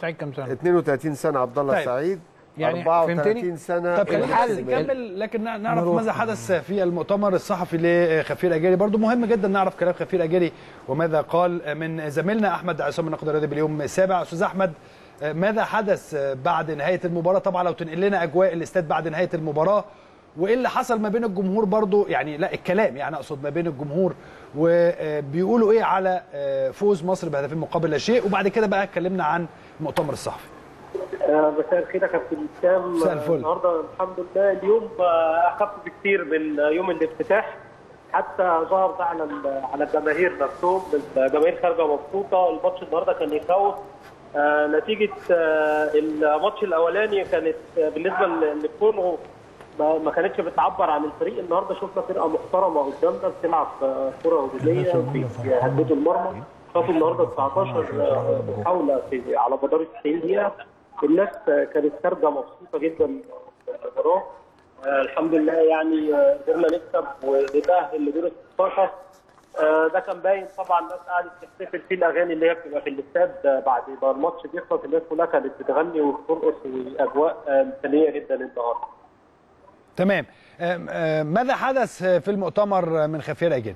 سعيد كام سنه 32 سنه عبد الله طيب. سعيد يعني 34 فهمتني؟ سنه طب خلينا الحل. بس نكمل لكن نعرف نروح. ماذا حدث في المؤتمر الصحفي لخفير اجاري برضو مهم جدا نعرف كلام خفير اجاري وماذا قال من زميلنا احمد عصام النقد الرياضي باليوم السابع استاذ احمد ماذا حدث بعد نهايه المباراه طبعا لو تنقل لنا اجواء الاستاد بعد نهايه المباراه وايه اللي حصل ما بين الجمهور برضو يعني لا الكلام يعني اقصد ما بين الجمهور وبيقولوا ايه على فوز مصر بهدفين مقابل لا شيء وبعد كده بقى اتكلمنا عن المؤتمر الصحفي آه، مساء الخير يا كابتن هشام مساء الفل. آه، النهارده الحمد لله اليوم آه، اخف بكتير من آه، يوم الافتتاح حتى ظهر ده على ال- على الجماهير نفسهم الجماهير خارجه مبسوطه الماتش النهارده كان يخوف آه، نتيجه آه، الماتش الاولاني كانت آه، بالنسبه ل- للكونغو ما ما كانتش بتعبر عن الفريق النهارده شفنا فرقه محترمه قدامنا بتلعب آه، كره هجوميه بيهددوا المرمى شاطوا النهارده 19 آه، محاوله في على مدار 90 دقيقه الناس آه، كانت خارجه مبسوطه جدا من المباراه آه، الحمد لله يعني آه، قدرنا نكسب ونتاهل لدور ال 16 آه، ده كان باين طبعا الناس قعدت تحتفل فيه الاغاني اللي هي بتبقى في الاستاد آه، بعد ما الماتش بيخلص الناس كلها كانت بتغني وترقص واجواء آه، مثاليه جدا النهارده تمام آم، آم، ماذا حدث في المؤتمر من خفير اجاري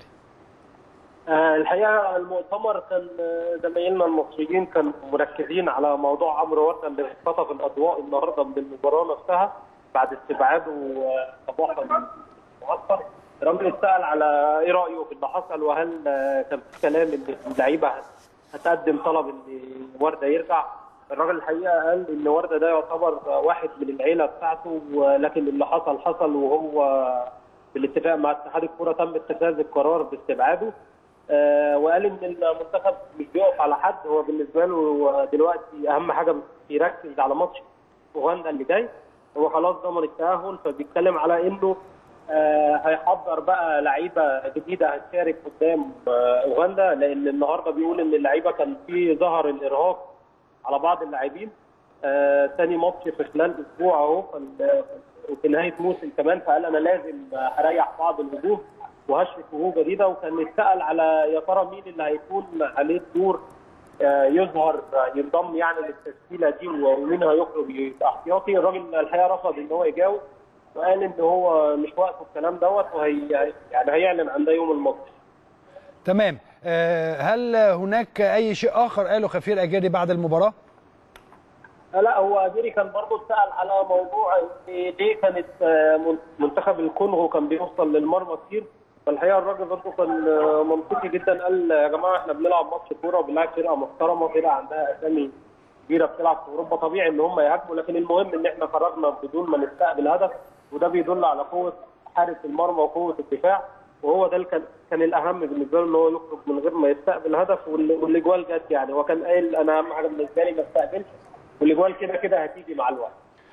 آه، الحقيقه المؤتمر كان آه، زمايلنا المصريين كانوا مركزين على موضوع عمرو ورده اللي خطف الاضواء النهارده من المباراه نفسها بعد استبعاده آه، صباحا من المعسكر الراجل اتسال على ايه رايه في اللي حصل وهل آه، كان في كلام ان اللعيبه هتقدم طلب ان ورده يرجع الراجل الحقيقه قال ان ورده ده يعتبر واحد من العيله بتاعته ولكن اللي حصل حصل وهو بالاتفاق مع اتحاد الكره تم اتخاذ القرار باستبعاده آه، وقال ان المنتخب مش بيقف على حد هو بالنسبه له دلوقتي اهم حاجه بيركز على ماتش اوغندا اللي جاي هو خلاص ضمن التاهل فبيتكلم على انه آه، هيحضر بقى لعيبه جديده هتشارك قدام آه، اوغندا لان النهارده بيقول ان اللعيبه كان في ظهر الارهاق على بعض اللاعبين آه، تاني ماتش في خلال اسبوع اهو فال- وفي نهايه موسم كمان فقال انا لازم آه، اريح بعض الوجوه وهشرك وجوه جديده وكان يتسال على يا ترى مين اللي هيكون عليه الدور آه، يظهر آه، ينضم يعني للتشكيله دي ومين هيخرج يبقى احتياطي الراجل الحقيقه رفض ان هو يجاوب وقال ان هو مش وقته الكلام دوت وهي يعني هيعلن عن ده يوم الماتش تمام آه، هل هناك اي شيء اخر قاله خفير اجاري بعد المباراه لا هو اجيري كان برضه اتسال على موضوع إن ليه كانت آه، من- منتخب الكونغو كان بيوصل للمرمى كتير فالحقيقه الراجل برضه كان آه، منطقي جدا قال يا جماعه احنا بنلعب ماتش كوره وبنلعب فرقه محترمه فرقه عندها اسامي كبيره بتلعب في اوروبا طبيعي ان هم يهاجموا لكن المهم ان احنا خرجنا بدون ما نستقبل هدف وده بيدل على قوه حارس المرمى وقوه الدفاع وهو ده اللي كان كان الاهم بالنسبه له ان هو يخرج من غير ما يستقبل هدف وال- والاجوال جت يعني هو كان قايل انا اهم حاجه بالنسبه لي ما استقبلش والاجوال كده كده هتيجي مع الوقت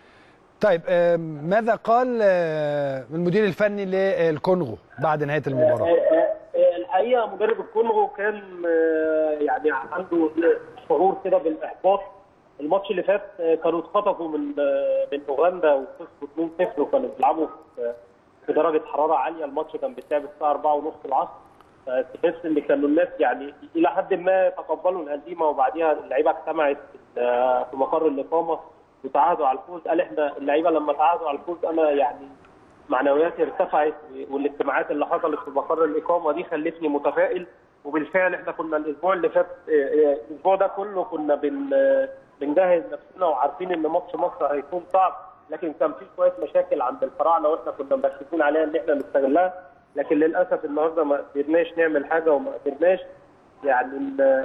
طيب آه، ماذا قال آه، المدير الفني للكونغو بعد نهايه المباراه آه، آه، آه، الحقيقه مدرب الكونغو كان آه، يعني عنده شعور كده بالاحباط الماتش اللي فات آه، كانوا اتخطفوا من آه، من اوغندا وخسروا 2-0 وكانوا بيلعبوا في في درجه حراره عاليه الماتش كان بيتلعب الساعه 4:30 العصر فتحس ان كانوا الناس يعني الى حد ما تقبلوا الهزيمه وبعديها اللعيبه اجتمعت آه، في مقر الاقامه وتعاهدوا على الفوز قال احنا اللعيبه لما تعاهدوا على الفوز انا يعني معنوياتي ارتفعت والاجتماعات اللي حصلت في مقر الاقامه دي خلتني متفائل وبالفعل احنا كنا الاسبوع اللي فات اه، اه، الاسبوع ده كله كنا بن اه، بنجهز نفسنا وعارفين ان ماتش مصر هيكون صعب لكن كان في شويه مشاكل عند الفراعنه واحنا كنا مركزين عليها ان احنا نستغلها لكن للاسف النهارده ما قدرناش نعمل حاجه وما قدرناش يعني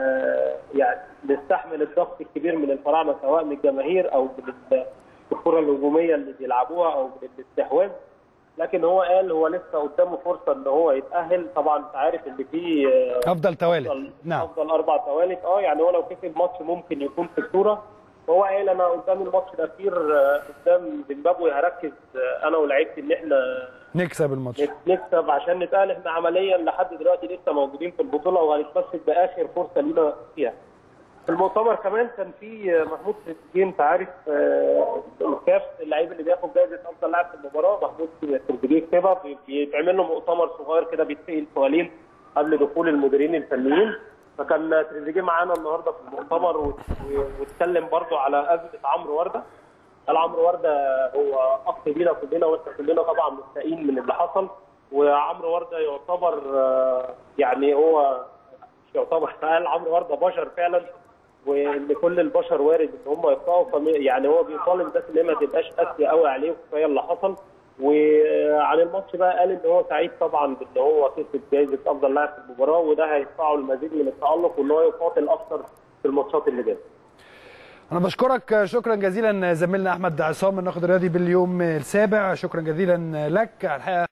ن- يعني نستحمل الضغط الكبير من الفراعنه سواء من الجماهير او من ال- الكره الهجوميه اللي بيلعبوها او من الاستحواذ لكن هو قال هو لسه قدامه فرصه ان هو يتاهل طبعا انت عارف ان في آه، افضل توالد افضل نعم افضل اربع توالت اه يعني هو لو كسب ماتش ممكن يكون في الصوره وهو قال انا قدام الماتش الاخير آه، قدام زيمبابوي هركز آه، انا ولاعيبتي ان احنا نكسب الماتش نكسب عشان نتقال احنا عمليا لحد دلوقتي لسه موجودين في البطوله وهنتمسك باخر فرصه لينا فيها. في المؤتمر كمان كان في محمود تريزيجيه انت عارف آه، الكاف اللعيب اللي بياخد جائزه افضل لاعب في المباراه محمود تريزيجيه كتبها بي- بيتعمل له مؤتمر صغير كده بيتسال سؤالين قبل دخول المديرين الفنيين فكان تريزيجيه معانا النهارده في المؤتمر وات- واتكلم برضو على ازمه عمرو ورده قال عمرو ورده هو اخ لينا كلنا واحنا كلنا طبعا مستائين من اللي حصل وعمرو ورده يعتبر آه، يعني هو مش يعتبر قال عمرو ورده بشر فعلا وان كل البشر وارد ان هم يخطئوا فم- يعني هو بيطالب بس ان هي ما تبقاش قاسيه قوي عليه وكفايه اللي حصل وعن الماتش بقى قال ان هو سعيد طبعا بان هو كسب جائزه افضل لاعب في المباراه وده هيدفعه المزيد من التالق وان هو يقاتل اكثر في الماتشات اللي جايه انا بشكرك شكرا جزيلا زميلنا احمد عصام الناقد الرياضي باليوم السابع شكرا جزيلا لك الحقيقه